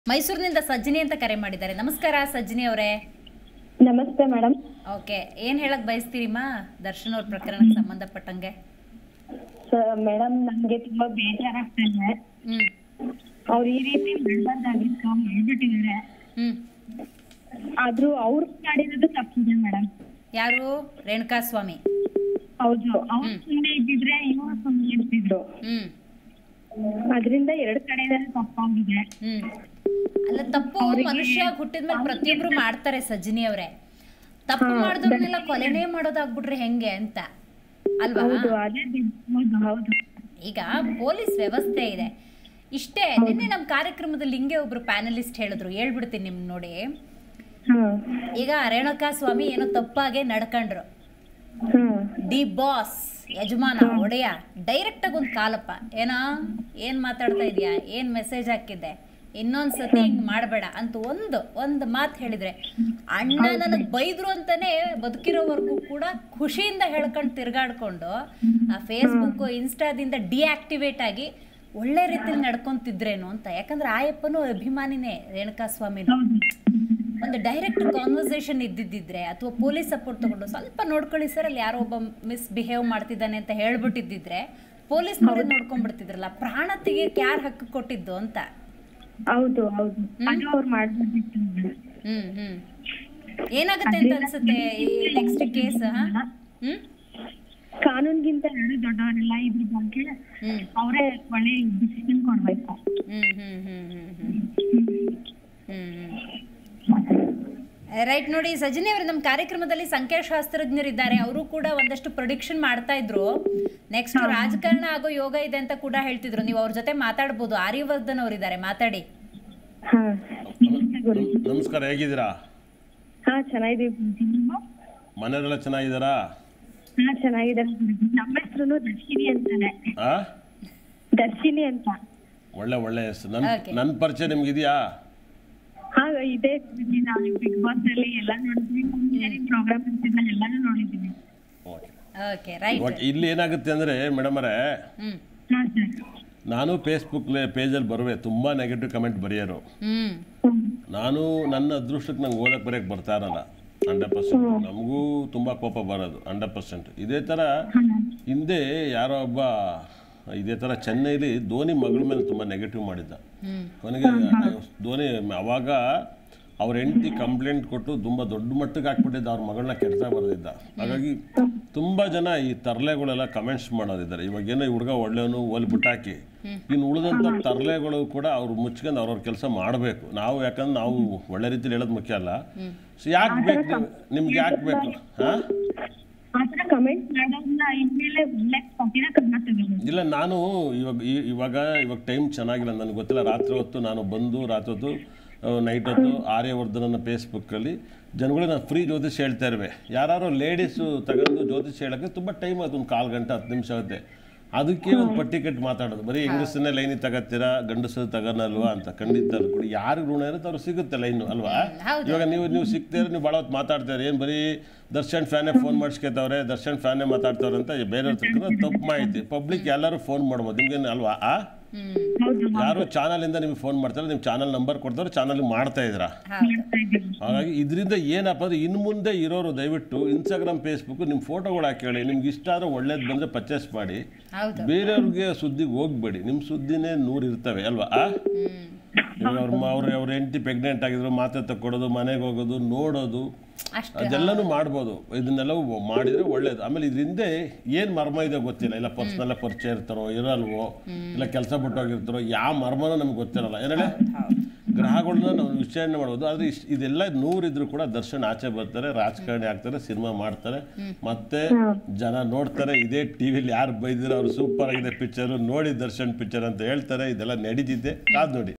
ಮೈಸೂರಿನಿಂದ ಸಜ್ಜಿನಿ ಅಂತ ಕರೆ ಮಾಡಿದ್ದಾರೆ ನಮಸ್ಕಾರ ಸಜ್ಜಿನಿ ಅವರೇ ನಮಸ್ತೆ ಮೇಡಮ್ ಓಕೆ ಏನ್ ಹೇಳಕ್ ಬಯಸ್ತೀರಿಮ್ಮ ದರ್ಶನ್ ಅವ್ರ ಪ್ರಕರಣಕ್ಕೆ ಸಂಬಂಧಪಟ್ಟಂಗೆ ಮೇಡಮ್ ನಮ್ಗೆ ತುಂಬಾ ಬೇಜಾರಾಗ್ತಾ ಇದೆ ಹ್ಮ್ ಅವ್ರು ಈ ರೀತಿ ಮಾಡ್ಬಾರ್ದಾಗಿತ್ತು ಮಾಡ್ಬಿಟ್ಟಿದ್ದಾರೆ ಹ್ಮ್ ಆದ್ರೂ ಅವ್ರು ಮಾಡಿರೋದು ತಪ್ಪಿದೆ ಮೇಡಮ್ ಯಾರು ರೇಣುಕಾ ಸ್ವಾಮಿ ಹೌದು ಅವ್ರು ಸುಮ್ಮನೆ ಇದ್ದಿದ್ರೆ ಇವ್ರು ಸುಮ್ಮನೆ ಇರ್ತಿದ್ರು ಹ್ಮ್ ಅದರಿಂದ ಎರಡ್ ಕಡೆ ತಪ್ಪಾಗಿದೆ ಹ್ಮ್ ಅಲ್ಲ ತಪ್ಪು ಮನುಷ್ಯ ಹುಟ್ಟಿದ್ಮೇಲೆ ಪ್ರತಿಯೊಬ್ರು ಮಾಡ್ತಾರೆ ಸಜ್ಜಿನಿ ಅವರೇ ತಪ್ಪು ಮಾಡಿದವ್ರನ್ನೆಲ್ಲ ಕೊಲೆನೇ ಮಾಡೋದಾಗ್ಬಿಟ್ರೆ ಹೆಂಗೆ ಅಂತ ಅಲ್ವಾ ಹೌದು ಅದೇ ಬಿಡ್- ಹೌದು ಹೌದು ಈಗ ಪೊಲೀಸ್ ವ್ಯವಸ್ಥೆ ಇದೆ ಇಷ್ಟೇ ನಿನ್ನೆ ನಮ್ಮ ಕಾರ್ಯಕ್ರಮದಲ್ಲಿ ಹಿಂಗೆ ಒಬ್ರು ಪ್ಯಾನಲಿಸ್ಟ್ ಹೇಳಿದ್ರು ಹೇಳ್ಬಿಡ್ತೀನಿ ನಿಮ್ ನೋಡಿ ಹಾ ಈಗ ರೇಣುಕಾ ಸ್ವಾಮಿ ಏನೋ ತಪ್ಪಾಗೆ ನಡ್ಕೊಂಡ್ರು ಹಾ ದಿ ಬಾಸ್ ಯಜಮಾನ ಒಡೆಯ ಡೈರೆಕ್ಟ್ ಆಗಿ ಒಂದು ಕಾಲಪ್ಪ ಏನೋ ಏನ್ ಮಾತಾಡ್ತಾ ಇದೀಯಾ ಏನ್ ಮೆಸೇಜ್ ಹಾಕಿದ್ದೆ ಇನ್ನೊಂದ್ ಸತಿ ಹಿಂಗ್ ಮಾಡಬೇಡ ಅಂತ ಒಂದು ಒಂದು ಮಾತು ಹೇಳಿದ್ರೆ ಅಣ್ಣ ನನಗೆ ಬೈದ್ರು ಅಂತಾನೆ ಬದುಕಿರೋವರೆಗೂ ಕೂಡ ಖುಷಿಯಿಂದ ಹೇಳ್ಕೊಂಡು ತಿರ್ಗಾಡ್ಕೊಂಡು ಆ ಫೇಸ್ಬುಕ್ ಇನ್ಸ್ಟಾದಿಂದ ಡಿಆಕ್ಟಿವೇಟ್ ಆಗಿ ಒಳ್ಳೆ ರೀತಿಲಿ ನಡ್ಕೊಂತಿದ್ರೇನು ಅಂತ ಯಾಕಂದ್ರೆ ಆಯಪ್ಪನೂ ಅಭಿಮಾನಿನೇ ರೇಣುಕಾ ಸ್ವಾಮಿನೂ ಹೌದು ಒಂದು ಡೈರೆಕ್ಟ್ ಕಾನ್ವರ್ಸೇಷನ್ ಇದ್ದಿದ್ದಿದ್ರೆ ಅಥವಾ ಪೊಲೀಸ್ ಸಪೋರ್ಟ್ ತಗೊಂಡು ಸ್ವಲ್ಪ ನೋಡ್ಕೊಳ್ಳಿ ಸರ್ ಅಲ್ಲಿ ಯಾರೋ ಒಬ್ಬ ಮಿಸ್ ಬಿಹೇವ್ ಮಾಡ್ತಿದ್ದಾನೆ ಅಂತ ಹೇಳ್ಬಿಟ್ಟಿದ್ದಿದ್ರೆ ಪೊಲೀಸ್ ನೋಡಿ ನೋಡ್ಕೊಂಡ್ಬಿಡ್ತಿದ್ರಲ್ಲ ಪ್ರಾಣ ತೆಗಿಯಕ್ಕೆ ಯಾರು ಹಕ್ಕು ಕೊಟ್ಟಿದ್ದು ಅಂತ ಹೌದು ಹೌದು ಅದು ಅವ್ರು ಮಾಡ್ಬೋದಿತ್ತು ಮೇಡಮ್ ಹ್ಮ್ ಹ್ಮ್ ಏನಾಗುತ್ತೆ ಅಂತ ಅನ್ಸುತ್ತೆ ಈ ನೆಕ್ಸ್ಟ್ ಕೇಸ್ ಹ್ಮ್ ಕಾನೂನ್ಗಿಂತ ಎರಡು ದೊಡ್ಡವರೆಲ್ಲ ಇದ್ರ ಬಗ್ಗೆ ಹ್ಮ್ ಅವರೇ ಒಳ್ಳೆ ಡಿಸಿಷನ್ ಕೊಡ್ಬೇಕು ಹ್ಮ್ ಹ್ಮ್ ಹ್ಮ್ ಹ್ಮ್ ಹ್ಮ್ ಹ್ಮ್ ರೈಟ್ ನೋಡಿ ಸಜಿನಿ ಅವರು ನಮ್ಮ ಕಾರ್ಯಕ್ರಮದಲ್ಲಿ ಸಂಖ್ಯಾಶಾಸ್ತ್ರಜ್ಞರಿದ್ದಾರೆ ಅವರು ಕೂಡ ಒಂದಷ್ಟು ಪ್ರೊಡಿಕ್ಷನ್ ಮಾಡ್ತಾ ಇದ್ರು ನೆಕ್ಸ್ಟ್ ರಾಜಕಾರಣ ಆಗೋ ಯೋಗ ಇದೆ ಅಂತ ಕೂಡ ಹೇಳ್ತಿದ್ರು ನೀವು ಅವ್ರ ಜೊತೆ ಮಾತಾಡ್ಬೋದು ಆರ್ಯವರ್ಧನ್ ಅವರಿದ್ದಾರೆ ಮಾತಾಡಿ ಹಾ ನಮಸ್ತೆ ಗುರು ನಮಸ್ಕಾರ ಹೇಗಿದ್ದೀರಾ ಹಾ ಚೆನ್ನಾಗಿದ್ದೀವಿ ಗುರುಜಿ ನೀವು ಮನೆಯವರೆಲ್ಲ ಚೆನ್ನಾಗಿದ್ದಾರಾ ಹಾ ಚೆನ್ನಾಗಿದ್ದಾರೆ ಗುರುಜಿ ನಮ್ಮ ಹೆಸರು ದರ್ಶಿನಿ ಅಂತಾನೆ ಆ ದರ್ಶಿನಿ ಅಂತ ಒಳ್ಳೆ ಒಳ್ಳೆ ಹೆಸರು ನನ್ನ Okay. ನನ್ನ ಪರಿಚಯ ನಿಮ್ಗಿದೆಯಾ ಹಾ ಇದೆ ಗುರೂಜಿ. ನಾವು ಬಿಗ್ ಬಾಸ್ ಅಲ್ಲಿ ಎಲ್ಲ ನೋಡಿದ್ವಿ ಮುಂಚೆ ಪ್ರೋಗ್ರಾಮ್ ಅಂತಿದ್ದ ಎಲ್ಲಾನು ನೋಡಿದೀವಿ ಓಕೆ ಓಕೆ ರೈಟ್ ಓಕೆ ಇಲ್ಲಿ ಏನಾಗುತ್ತೆ ಅಂದರೆ ಮೇಡಮರೇ ಹ್ಮ್ ಹಾ ಸರ್ ನಾನು ಫೇಸ್ಬುಕ್ ಪೇಜಲ್ಲಿ ಬರುವೆ ತುಂಬ ನೆಗೆಟಿವ್ ಕಮೆಂಟ್ ಬರೆಯೋರು ಹ್ಮ್ ನಾನು ನನ್ನ ಅದೃಷ್ಟಕ್ಕೆ ನಂಗೆ ಓದಕ್ಕೆ ಬರೆಯೋಕ್ಕೆ ಬರ್ತಾ ಇರಲ್ಲ ಹಂಡ್ರೆಡ್ ಪರ್ಸೆಂಟ್ ನಮಗೂ ತುಂಬ ಕೋಪ ಬರೋದು ಹಂಡ್ರೆಡ್ ಪರ್ಸೆಂಟ್ ಇದೇ ಥರ ಹಿಂದೆ ಯಾರೋ ಒಬ್ಬ ಇದೇ ಥರ ಚೆನ್ನೈಲಿ ಧೋನಿ ಮಗಳ ಮೇಲೆ ತುಂಬ ನೆಗೆಟಿವ್ ಮಾಡಿದ್ದ ಹ್ಮ್ ಅವನಿಗೆ ಧೋನಿ ಅವಾಗ ಅವ್ರ ಹೆಂಡತಿ ಕಂಪ್ಲೇಂಟ್ ಕೊಟ್ಟು ತುಂಬ ದೊಡ್ಡ ಮಟ್ಟಕ್ಕೆ ಹಾಕ್ಬಿಟ್ಟಿದ್ದ ಅವ್ರ ಮಗಳನ್ನ ಕೆಡ್ತಾ ಬರ್ದಿದ್ದ ಹಾಗಾಗಿ ತುಂಬ ಜನ ಈ ತರಲೆಗಳೆಲ್ಲ ಕಮೆಂಟ್ಸ್ ಮಾಡೋದಿದ್ದಾರೆ ಇವಾಗ ಏನೋ ಈ ಹುಡುಗ ಒಳ್ಳೆಯವನು ಒಲ್ ಬಿಟ್ಟಾಕಿ ಇನ್ನು ಉಳಿದಂಥ ತರಲೆಗಳು ಕೂಡ ಅವ್ರು ಮುಚ್ಕೊಂಡು ಅವ್ರವ್ರ ಕೆಲಸ ಮಾಡಬೇಕು ನಾವು ಯಾಕಂದ್ರೆ ನಾವು ಒಳ್ಳೆ ರೀತಿಲಿ ಹೇಳೋದು ಮುಖ್ಯ ಅಲ್ಲ ಸೊ ಯಾಕೆ ಬೇಕು ನೀವು ನಿಮ್ಗೆ ಯಾಕೆ ಬೇಕು ಹಾಂ ಆತರ ಕಮೆಂಟ್ ಮಾಡೋದ್ನ ಇನ್ಮೇಲೆ ಒಳ್ಳೆ ಕಠಿಣ ಕ್ರಮ ತಗೋಬೇಕು ಇಲ್ಲ ನಾನು ಇವಾಗ ಈ- ಇವಾಗ ಇವಾಗ ಟೈಮ್ ಚೆನ್ನಾಗಿಲ್ಲ ನನಗೆ ಗೊತ್ತಿಲ್ಲ ರಾತ್ರಿ ಹೊತ್ತು ನಾನು ಬಂದು ರಾತ್ರಿ ಹೊತ್ತು ನೈಟ್ ಹೊತ್ತು ಆರ್ಯವರ್ಧನನ ಫೇಸ್ಬುಕ್ಕಲ್ಲಿ ಜನಗಳಿಗೆ ನಾನು ಫ್ರೀ ಜ್ಯೋತಿಷ್ ಹೇಳ್ತಾ ಇರುವೆ ಯಾರು ಲೇಡೀಸು ತಗೊಂಡು ಜ್ಯೋತಿಷ್ ಹೇಳೋಕ್ಕೆ ತುಂಬ ಟೈಮ್ ಆಯ್ತು ಒಂದು ಕಾಲು ಗಂಟೆ ಹತ್ತು ನಿಮಿಷ ಆಗುತ್ತೆ ಅದಕ್ಕೆ ಒಂದು ಪಟ್ಟಿ ಕಟ್ಟಿ ಮಾತಾಡೋದು ಬರೀ ಹೆಂಗಸನ್ನೇ ಲೈನಿಗೆ ತಗೋತೀರಾ ಗಂಡಸರು ತಗೋನಲ್ವಾ ಅಂತ ಖಂಡಿತ ಅಲ್ಲ ಕೊಡಿ ಯಾರಿಗೆ ಋಣ ಇರುತ್ತೆ ಅವ್ರು ಸಿಗುತ್ತೆ ಲೈನು ಅಲ್ವಾ ಹೌದು. ಇವಾಗ ನೀವು ನೀವು ಸಿಗ್ತೀರ ನೀವು ಭಾಳ ಹೊತ್ತು ಮಾತಾಡ್ತಾರೆ ಏನು ಬರೀ ದರ್ಶನ್ ಫ್ಯಾನೇ ಫೋನ್ ಮಾಡಿಸ್ಕೊತವ್ರೆ ದರ್ಶನ್ ಫ್ಯಾನೇ ಮಾತಾಡ್ತವ್ರೆ ಅಂತ ಬೇರೆಯವ್ರ ತಕ್ಕ ತಪ್ಪು ಮಾಹಿತಿ ಪಬ್ಲಿಕ್ ಎಲ್ಲರೂ ಫೋನ್ ಮಾಡ್ಬೋದು ನಿಮ್ಗೇನು ಅಲ್ವಾ ಆ ಹ್ಮ್ ಹೌದು ಯಾರು ಚಾನಲಿಂದ ನಿಮ್ಗೆ ಫೋನ್ ಮಾಡ್ತಾರೆ ನಿಮ್ಮ ಚಾನಲ್ ನಂಬರ್ ಕೊಡ್ತಾರೆ ಚಾನಲ್ ಮಾಡ್ತಾ ಇದ್ದೀರಾ ಹೌದು ಮಾಡ್ತಾ ಇದ್ದೀವಿ ಹಾಗಾಗಿ ಇದರಿಂದ ಏನಪ್ಪ ಅಂದ್ರೆ ಇನ್ನು ಮುಂದೆ ಇರೋರು ದಯವಿಟ್ಟು ಇನ್ಸ್ಟಾಗ್ರಾಮ್ ಫೇಸ್ಬುಕ್ ನಿಮ್ಮ ಫೋಟೋಗಳು ಹಾಕಿ ಹೇಳಿ ನಿಮ್ಗೆ ಇಷ್ಟ ಆದರೆ ಒಳ್ಳೇದು ಬಂದರೆ ಪರ್ಚೇಸ್ ಮಾಡಿ ಹೌದು ಬೇರೆಯವ್ರಿಗೆ ಸುದ್ದಿಗೆ ಹೋಗ್ಬೇಡಿ ನಿಮ್ಮ ಸುದ್ದಿನೇ ನೂರು ಇರ್ತವೆ ಅಲ್ವಾ ಆ ಹ್ಮ್ ಇವಾಗ ಅವ್ರ ಅವ್ರ ಅವ್ರ ಹೆಂಡತಿ ಪ್ರೆಗ್ನೆಂಟ್ ಆಗಿದ್ರು ಮಾತೆ ತಕ್ಕೊಡೋದು ಮನೆಗೆ ಹೋಗೋದು ನೋಡೋದು ಅಷ್ಟು ಅದೆಲ್ಲನೂ ಮಾಡ್ಬೋದು ಇದನ್ನೆಲ್ಲವೂ ಮಾಡಿದರೆ ಒಳ್ಳೇದು ಆಮೇಲೆ ಇದರಿಂದ ಏನು ಮರ್ಮ ಇದೆ ಗೊತ್ತಿಲ್ಲ ಇಲ್ಲ ಪರ್ಸ್ನಲ್ಲ ಪರಿಚಯ ಇರ್ತಾರೋ ಇರಲ್ವೋ ಇಲ್ಲ ಕೆಲಸ ಬಿಟ್ಟೋಗಿರ್ತಾರೋ ಯಾವ ಮರ್ಮನೂ ನಮ್ಗೆ ಗೊತ್ತಿರಲ್ಲ ಏನೇಳೆ ಗ್ರಹಗಳನ್ನ ನಾವು ವಿಚಾರಣೆ ಮಾಡ್ಬೋದು ಆದರೆ ಇಷ್ಟು ಇದೆಲ್ಲ ನೂರಿದ್ರು ಕೂಡ ದರ್ಶನ್ ಆಚೆ ಬರ್ತಾರೆ ರಾಜಕಾರಣಿ ಆಗ್ತಾರೆ ಸಿನಿಮಾ ಮಾಡ್ತಾರೆ ಮತ್ತೆ ಜನ ನೋಡ್ತಾರೆ ಇದೇ ಟಿ ವಿಲಿ ಯಾರು ಬೈದಿರೋ ಅವ್ರು ಸೂಪರ್ ಆಗಿದೆ ಪಿಕ್ಚರು ನೋಡಿ ದರ್ಶನ್ ಪಿಕ್ಚರ್ ಅಂತ ಹೇಳ್ತಾರೆ ಇದೆಲ್ಲ ನಡೀತಿದ್ದೆ ಕಾದು ನೋಡಿ